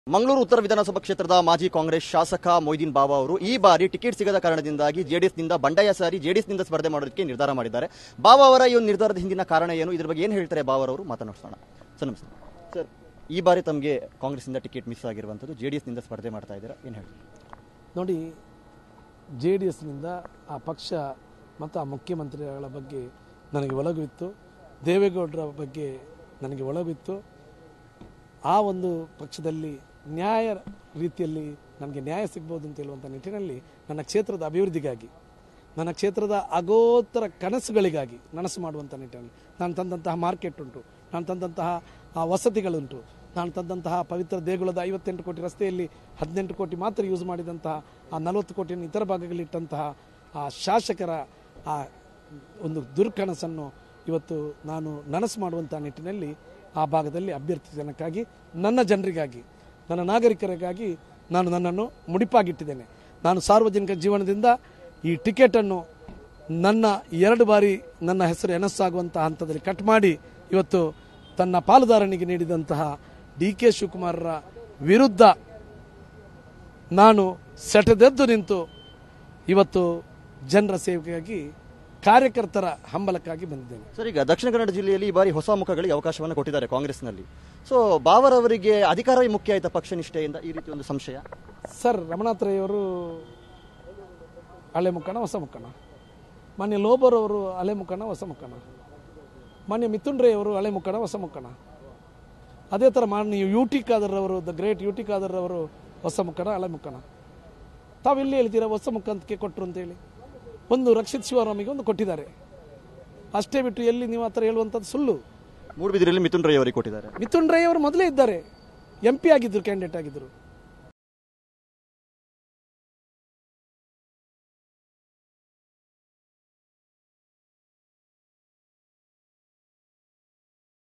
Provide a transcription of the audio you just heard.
ಮಂಗಳೂರು ಉತ್ತರ ವಿಧಾನಸಭಾ ಕ್ಷೇತ್ರದ ಮಾಜಿ ಕಾಂಗ್ರೆಸ್ ಶಾಸಕ ಮೊಯ್ದೀನ್ ಬಾಬಾ ಅವರು ಈ ಬಾರಿ ಟಿಕೆಟ್ ಸಿಗದ ಕಾರಣದಿಂದಾಗಿ ಜೆಡಿಎಸ್ನಿಂದ ಬಂಡಾಯ ಸಾರಿ ಜೆಡಿಎಸ್ನಿಂದ ಸ್ಪರ್ಧೆ ಮಾಡೋದಕ್ಕೆ ನಿರ್ಧಾರ ಮಾಡಿದ್ದಾರೆ ಬಾಬಾ ಅವರ ಈ ಒಂದು ನಿರ್ಧಾರದ ಹಿಂದಿನ ಕಾರಣ ಏನು ಇದ್ರ ಬಗ್ಗೆ ಏನು ಹೇಳ್ತಾರೆ ಬಾಬಾ ಅವರು ಮಾತನಾಡಿಸೋಣ ಸರ್ ನಮಸ್ತೆ ಸರ್ ಈ ಬಾರಿ ತಮಗೆ ಕಾಂಗ್ರೆಸ್ನಿಂದ ಟಿಕೆಟ್ ಮಿಸ್ ಆಗಿರುವಂಥದ್ದು ಜೆಡಿಎಸ್ನಿಂದ ಸ್ಪರ್ಧೆ ಮಾಡ್ತಾ ಇದ್ದೀರಾ ಏನು ಹೇಳಿ ನೋಡಿ ಜೆ ಡಿ ಎಸ್ನಿಂದ ಆ ಪಕ್ಷ ಮತ್ತು ಆ ಮುಖ್ಯಮಂತ್ರಿಗಳ ಬಗ್ಗೆ ನನಗೆ ಒಲವಿತ್ತು ದೇವೇಗೌಡರ ಬಗ್ಗೆ ನನಗೆ ಒಲವಿತ್ತು ಆ ಒಂದು ಪಕ್ಷದಲ್ಲಿ ನ್ಯಾಯ ರೀತಿಯಲ್ಲಿ ನನಗೆ ನ್ಯಾಯ ಸಿಗ್ಬೋದು ಅಂತ ಹೇಳುವಂಥ ನಿಟ್ಟಿನಲ್ಲಿ ನನ್ನ ಕ್ಷೇತ್ರದ ಅಭಿವೃದ್ಧಿಗಾಗಿ ನನ್ನ ಕ್ಷೇತ್ರದ ಅಗೋತ್ತರ ಕನಸುಗಳಿಗಾಗಿ ನನಸು ಮಾಡುವಂಥ ನಿಟ್ಟಿನಲ್ಲಿ ನಾನು ತಂದಂತಹ ಮಾರ್ಕೆಟ್ ಉಂಟು ನಾನು ತಂದಂತಹ ಆ ವಸತಿಗಳುಂಟು ನಾನು ತಂದಂತಹ ಪವಿತ್ರ ದೇಗುಲದ ಐವತ್ತೆಂಟು ಕೋಟಿ ರಸ್ತೆಯಲ್ಲಿ ಹದಿನೆಂಟು ಕೋಟಿ ಮಾತ್ರ ಯೂಸ್ ಮಾಡಿದಂತಹ ಆ ನಲವತ್ತು ಕೋಟಿಯನ್ನು ಇತರ ಭಾಗಗಳಿಟ್ಟಂತಹ ಆ ಶಾಸಕರ ಆ ಒಂದು ದುರ್ಕನಸನ್ನು ಇವತ್ತು ನಾನು ನನಸು ಮಾಡುವಂಥ ನಿಟ್ಟಿನಲ್ಲಿ ಆ ಭಾಗದಲ್ಲಿ ಅಭ್ಯರ್ಥಿ ಜನಕ್ಕಾಗಿ ನನ್ನ ಜನರಿಗಾಗಿ ನನ್ನ ನಾಗರಿಕರಿಗಾಗಿ ನಾನು ನನ್ನನ್ನು ಮುಡಿಪಾಗಿಟ್ಟಿದ್ದೇನೆ ನಾನು ಸಾರ್ವಜನಿಕ ಜೀವನದಿಂದ ಈ ಟಿಕೆಟನ್ನು ನನ್ನ ಎರಡು ಬಾರಿ ನನ್ನ ಹೆಸರು ಎನಸ್ಸಾಗುವಂಥ ಹಂತದಲ್ಲಿ ಕಟ್ ಮಾಡಿ ಇವತ್ತು ತನ್ನ ಪಾಲುದಾರನಿಗೆ ನೀಡಿದಂತಹ ಡಿ ಕೆ ಶಿವಕುಮಾರರ ವಿರುದ್ಧ ನಾನು ಸೆಟೆದೆದ್ದು ನಿಂತು ಇವತ್ತು ಜನರ ಸೇವೆಗಾಗಿ ಕಾರ್ಯಕರ್ತರ ಹಂಬಲಕ್ಕಾಗಿ ಬಂದಿದ್ದೇನೆ ಸರ್ ಈಗ ದಕ್ಷಿಣ ಕನ್ನಡ ಜಿಲ್ಲೆಯಲ್ಲಿ ಈ ಬಾರಿ ಹೊಸ ಮುಖಗಳಿಗೆ ಅವಕಾಶವನ್ನು ಕೊಟ್ಟಿದ್ದಾರೆ ಕಾಂಗ್ರೆಸ್ನಲ್ಲಿ ಸೊ ಬಾವರವರಿಗೆ ಅಧಿಕಾರವೇ ಮುಖ್ಯ ಆಯ್ತಾ ಪಕ್ಷ ನಿಷ್ಠೆಯಿಂದ ಈ ರೀತಿ ಒಂದು ಸಂಶಯ ಸರ್ ರಮನಾಥ್ ರೈ ಅವರು ಹಳೆ ಮುಖಣ ಹೊಸ ಮುಖಣ ಮಾನ್ಯ ಲೋಬರ್ ಅವರು ಹಳೆ ಮುಖಣ ಹೊಸ ಮುಖಣ ಮಾನ್ಯ ಮಿಥುನ್ ರೈ ಅವರು ಹಳೆ ಮುಖಣ ಹೊಸ ಮುಖಣ ಅದೇ ಥರ ಮಾನ್ಯ ಯು ಟಿ ಖಾದರ್ ಅವರು the great U T Khader ಅವರು ಹೊಸ ಮುಖಣ ಹಳೆ ಮುಖಣ ತಾವೆಲ್ಲಿ ಹೇಳ್ತೀರಾ ಹೊಸ ಮುಖ ಅಂತಕ್ಕೆ ಕೊಟ್ಟರು ಅಂತೇಳಿ ಒಂದು ರಕ್ಷಿತ್ ಶಿವರಾಮಿಗೆ ಒಂದು ಕೊಟ್ಟಿದ್ದಾರೆ ಅಷ್ಟೇ ಬಿಟ್ಟು ಎಲ್ಲಿ ನೀವು ಆ ಥರ ಹೇಳುವಂಥದ್ದು ಸುಳ್ಳು ಮೂಡುಬಿದಿರೆಯಲ್ಲಿ ಮಿಥುನ್ ರೈ ಅವರಿಗೆ ಕೊಟ್ಟಿದ್ದಾರೆ ಮಿಥುನ್ ರೈ ಅವರು ಮೊದಲೇ ಇದ್ದಾರೆ ಎಂ ಪಿ ಆಗಿದ್ದರು ಕ್ಯಾಂಡಿಡೇಟ್ ಆಗಿದ್ದರು